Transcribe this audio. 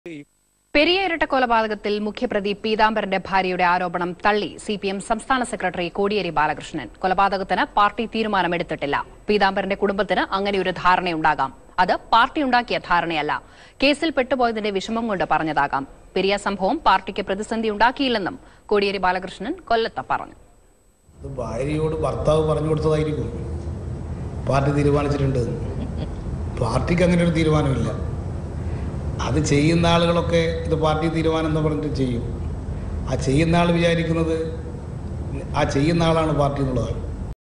പെരിയ ഇരട്ട കൊലപാതകത്തിൽ മുഖ്യപ്രതി പീതാംബരന്റെ ഭാര്യയുടെ ആരോപണം തള്ളി സി പി എം സംസ്ഥാന സെക്രട്ടറി കോടിയേരി ബാലകൃഷ്ണൻ കൊലപാതകത്തിന് പാർട്ടി തീരുമാനമെടുത്തിട്ടില്ല പീതാംബരന്റെ കുടുംബത്തിന് അങ്ങനെയൊരു ധാരണയുണ്ടാകാം അത് പാർട്ടി ഉണ്ടാക്കിയ ധാരണയല്ല കേസിൽ പെട്ടുപോയതിന്റെ വിഷമം കൊണ്ട് പറഞ്ഞതാകാം പെരിയ സംഭവം പാർട്ടിക്ക് പ്രതിസന്ധി ഉണ്ടാക്കിയില്ലെന്നും കോടിയേരി ബാലകൃഷ്ണൻ കൊല്ലത്ത് പറഞ്ഞു ഇത് ഭാര്യയോട് ഭർത്താവ് പറഞ്ഞു കൊടുത്തതായിരിക്കും പാർട്ടി തീരുമാനിച്ചിട്ടുണ്ട് പാർട്ടിക്ക് അങ്ങനെ ഒരു തീരുമാനമില്ല അത് ചെയ്യുന്ന ആളുകളൊക്കെ ഇത് പാർട്ടി തീരുമാനം എന്ന് പറഞ്ഞിട്ട് ചെയ്യും ആ ചെയ്യുന്ന ആൾ വിചാരിക്കുന്നത് ആ ചെയ്യുന്ന ആളാണ് പാർട്ടി എന്നുള്ളതാണ്